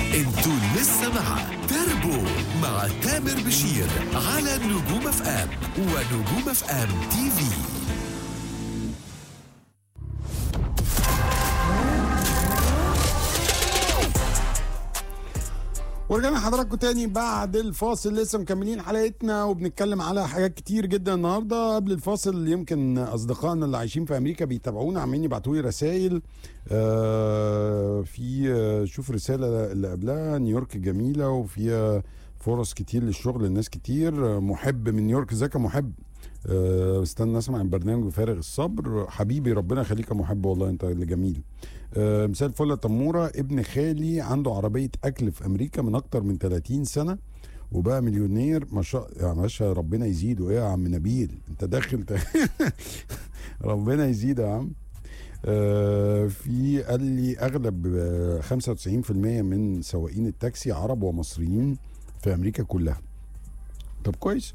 انتوا لسه مع تربو مع تامر بشير على نجوم اف ام ونجوم اف ام تي في ورجعنا لحضراتكم تاني بعد الفاصل لسه مكملين حلقتنا وبنتكلم على حاجات كتير جدا النهارده قبل الفاصل يمكن اصدقائنا اللي عايشين في امريكا بيتابعونا عمالين يبعتوا لي رسائل آه في آه، شوف رساله اللي قبلها نيويورك جميله وفيها فرص كتير للشغل لناس كتير آه، محب من نيويورك ازيك يا محب آه، استنى اسمع البرنامج بفارغ الصبر حبيبي ربنا يخليك يا محب والله انت اللي جميل آه، مساء الفل يا تموره ابن خالي عنده عربيه اكل في امريكا من اكتر من 30 سنه وبقى مليونير ما شاء يا باشا ربنا يزيده ايه يا عم نبيل انت داخل ت... ربنا يزيده يا عم آه، في قال لي اغلب آه، 95% من سواقين التاكسي عرب ومصريين في امريكا كلها طب كويس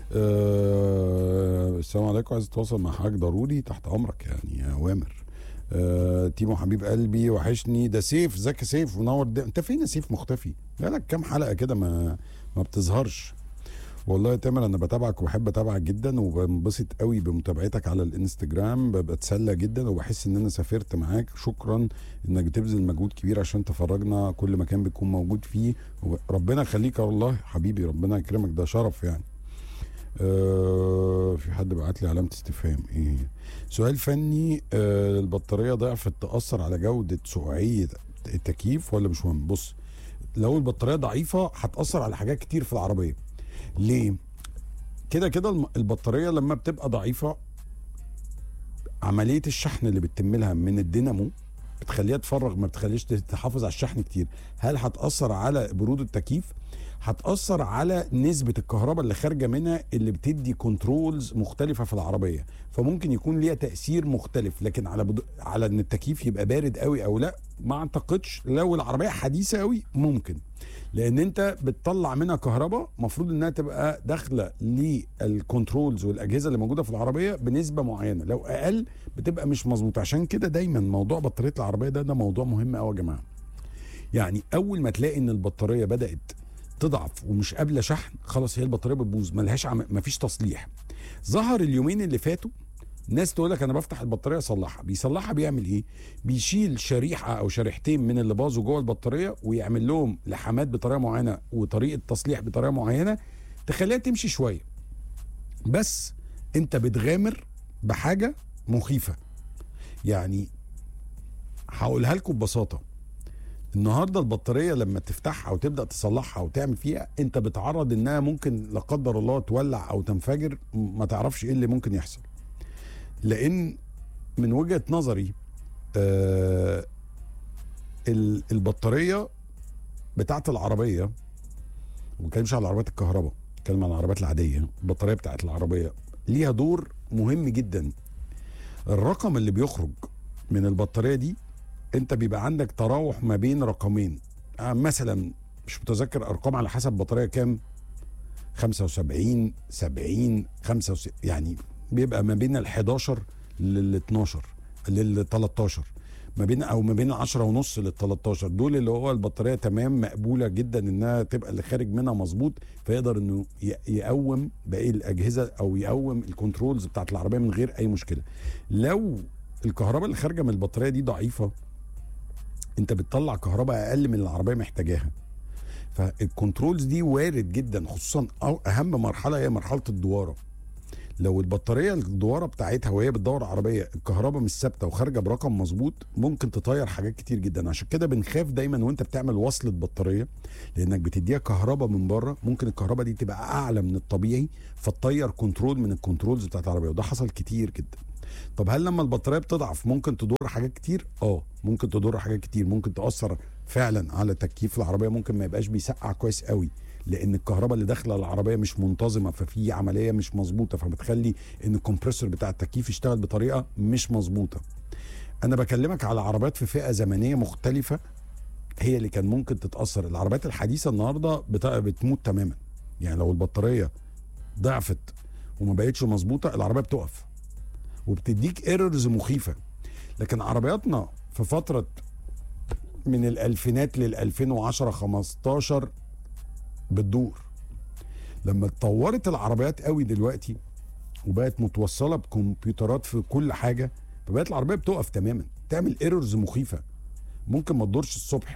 آه، السلام عليكم عايز اتواصل مع حضرتك ضروري تحت امرك يعني يا اوامر آه، تيمو حبيب قلبي وحشني ده سيف ازيك يا سيف منور ده. انت فين يا سيف مختفي بقالك كام حلقه كده ما ما بتظهرش والله يا تامر انا بتابعك وبحب اتابعك جدا وبنبسط قوي بمتابعتك على الانستجرام بتسلى جدا وبحس ان انا سافرت معاك شكرا انك بتبذل مجهود كبير عشان تفرجنا كل مكان بتكون موجود فيه ربنا يخليك يا والله حبيبي ربنا يكرمك ده شرف يعني آه في حد بعت لي علامه استفهام ايه سؤال فني آه البطاريه ضعفت تاثر على جوده سقوعيه التكييف ولا مش مهم بص لو البطاريه ضعيفه هتاثر على حاجات كتير في العربيه ليه كده كده الم- البطاريه لما بتبقى ضعيفه عمليه الشحن اللي بتتم لها من الدينامو بتخليها تفرغ ما بتخليش تحافظ على الشحن كتير هل هتاثر على برود التكييف هتاثر على نسبه الكهرباء اللي خارجه منها اللي بتدي كنترولز مختلفه في العربيه فممكن يكون ليها تاثير مختلف لكن على بدو... على ان التكييف يبقى بارد قوي او لا ما اعتقدش لو العربيه حديثه قوي ممكن لان انت بتطلع منها كهرباء المفروض انها تبقى داخله للكنترولز والاجهزه اللي موجوده في العربيه بنسبه معينه لو اقل بتبقى مش مظبوطه عشان كده دايما موضوع بطاريه العربيه ده ده موضوع مهم قوي يا جماعه يعني اول ما تلاقي ان البطاريه بدات تضعف ومش قابله شحن خلاص هي البطاريه بتبوظ ملهاش عم... مفيش تصليح ظهر اليومين اللي فاتوا ناس تقول لك انا بفتح البطاريه اصلحها بيصلحها بيعمل ايه بيشيل شريحه او شريحتين من اللي باظوا جوه البطاريه ويعمل لهم لحامات بطريقه معينه وطريقه تصليح بطريقه معينه تخليها تمشي شويه بس انت بتغامر بحاجه مخيفه يعني هقولها لكم ببساطه النهارده البطاريه لما تفتحها وتبدا تصلحها وتعمل فيها انت بتعرض انها ممكن لا قدر الله تولع او تنفجر ما تعرفش ايه اللي ممكن يحصل لان من وجهه نظري آه ال- البطاريه بتاعت العربيه وما بتكلمش على عربيات الكهرباء بتكلم على العربيات العاديه البطاريه بتاعت العربيه ليها دور مهم جدا الرقم اللي بيخرج من البطاريه دي انت بيبقى عندك تراوح ما بين رقمين آه، مثلا مش متذكر ارقام على حسب بطاريه كام 75 70 65 يعني بيبقى ما بين ال 11 لل 12 لل 13 ما بين او ما بين ال 10 ونص لل 13 دول اللي هو البطاريه تمام مقبوله جدا انها تبقى اللي خارج منها مظبوط فيقدر انه ي- يقوم باقي الاجهزه او يقوم الكنترولز بتاعت العربيه من غير اي مشكله لو الكهرباء اللي خارجه من البطاريه دي ضعيفه انت بتطلع كهرباء اقل من اللي العربيه محتاجاها فالكنترولز دي وارد جدا خصوصا أو اهم مرحله هي مرحله الدواره لو البطاريه الدواره بتاعتها وهي بتدور عربيه الكهرباء مش ثابته وخارجه برقم مظبوط ممكن تطير حاجات كتير جدا عشان كده بنخاف دايما وانت بتعمل وصله بطاريه لانك بتديها كهرباء من بره ممكن الكهرباء دي تبقى اعلى من الطبيعي فتطير كنترول من الكنترولز بتاعت العربيه وده حصل كتير جدا طب هل لما البطاريه بتضعف ممكن تضر حاجات كتير اه ممكن تضر حاجات كتير ممكن تاثر فعلا على تكييف العربيه ممكن ما يبقاش بيسقع كويس قوي لان الكهرباء اللي داخله العربيه مش منتظمه ففي عمليه مش مظبوطه فبتخلي ان الكمبريسور بتاع التكييف يشتغل بطريقه مش مظبوطه انا بكلمك على عربيات في فئه زمنيه مختلفه هي اللي كان ممكن تتاثر العربيات الحديثه النهارده بت- بتموت تماما يعني لو البطاريه ضعفت وما بقتش مظبوطه العربيه بتقف وبتديك ايرورز مخيفه لكن عربياتنا في فتره من الالفينات لل 2010 15 بتدور لما اتطورت العربيات قوي دلوقتي وبقت متوصله بكمبيوترات في كل حاجه فبقت العربيه بتقف تماما تعمل ايرورز مخيفه ممكن ما تدورش الصبح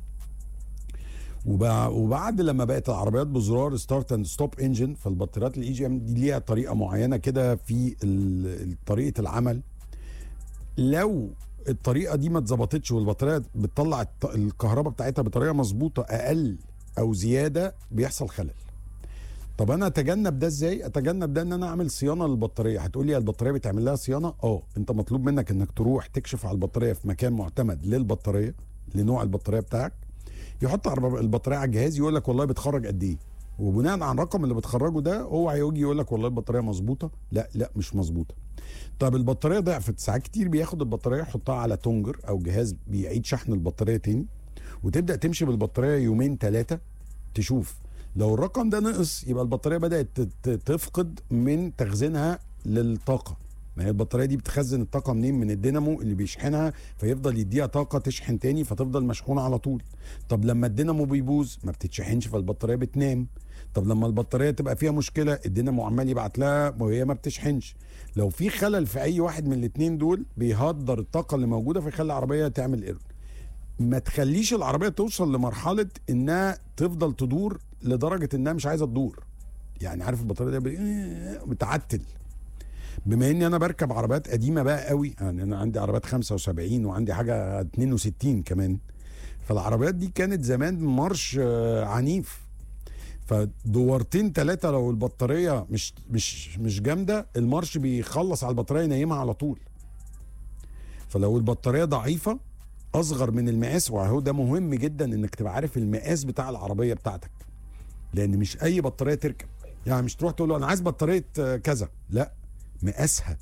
وبع- وبعد لما بقت العربيات بزرار ستارت اند ستوب انجن فالبطاريات الاي جي ام دي ليها طريقه معينه كده في ال- ال- طريقه العمل لو الطريقه دي ما اتظبطتش والبطاريه بتطلع الط- الكهرباء بتاعتها بطريقه مظبوطه اقل او زياده بيحصل خلل طب انا اتجنب ده ازاي اتجنب ده ان انا اعمل صيانه للبطاريه هتقولي يا البطاريه بيتعمل لها صيانه اه انت مطلوب منك انك تروح تكشف على البطاريه في مكان معتمد للبطاريه لنوع البطاريه بتاعك يحط عرب- البطاريه على الجهاز يقول لك والله بتخرج قد ايه وبناء على الرقم اللي بتخرجه ده هو هيجي يقول لك والله البطاريه مظبوطه لا لا مش مظبوطه طب البطاريه ضعفت ساعات كتير بياخد البطاريه يحطها على تونجر او جهاز بيعيد شحن البطاريه تاني وتبدا تمشي بالبطاريه يومين ثلاثه تشوف لو الرقم ده نقص يبقى البطاريه بدات تت- تفقد من تخزينها للطاقه ما هي البطاريه دي بتخزن الطاقه منين من الدينامو اللي بيشحنها فيفضل يديها طاقه تشحن تاني فتفضل مشحونه على طول طب لما الدينامو بيبوظ ما بتتشحنش فالبطاريه بتنام طب لما البطاريه تبقى فيها مشكله الدينامو عمال يبعت لها وهي ما بتشحنش لو في خلل في اي واحد من الاثنين دول بيهدر الطاقه اللي موجوده فيخلي العربيه تعمل ايرور ما تخليش العربيه توصل لمرحله انها تفضل تدور لدرجه انها مش عايزه تدور يعني عارف البطاريه دي بي- بتعتل بما اني انا بركب عربيات قديمه بقى قوي يعني انا عندي عربيات 75 وعندي حاجه 62 كمان فالعربيات دي كانت زمان مارش آه، عنيف فدورتين ثلاثه لو البطاريه مش مش مش جامده المارش بيخلص على البطاريه ينيمها على طول فلو البطاريه ضعيفه اصغر من المقاس وهو ده مهم جدا انك تبقى عارف المقاس بتاع العربيه بتاعتك لان مش اي بطاريه تركب يعني مش تروح تقول له انا عايز بطاريه آه، كذا لا مقاسها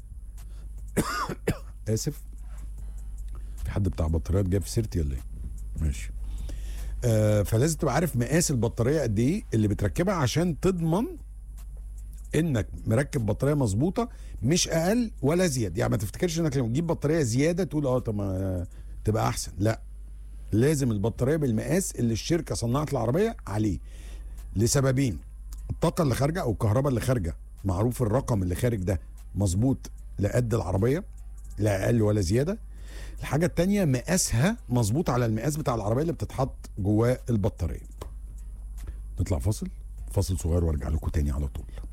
اسف في حد بتاع بطاريات جاي في سيرتي ولا ايه ماشي آه فلازم تبقى عارف مقاس البطاريه قد ايه اللي بتركبها عشان تضمن انك مركب بطاريه مظبوطه مش اقل ولا زياده يعني ما تفتكرش انك لما تجيب بطاريه زياده تقول اه طب ما تبقى احسن لا لازم البطاريه بالمقاس اللي الشركه صنعت العربيه عليه لسببين الطاقه اللي خارجه او الكهرباء اللي خارجه معروف الرقم اللي خارج ده مظبوط لقد العربيه لا اقل ولا زياده الحاجه التانية مقاسها مظبوط على المقاس بتاع العربيه اللي بتتحط جواه البطاريه نطلع فاصل فاصل صغير وارجع لكم تاني على طول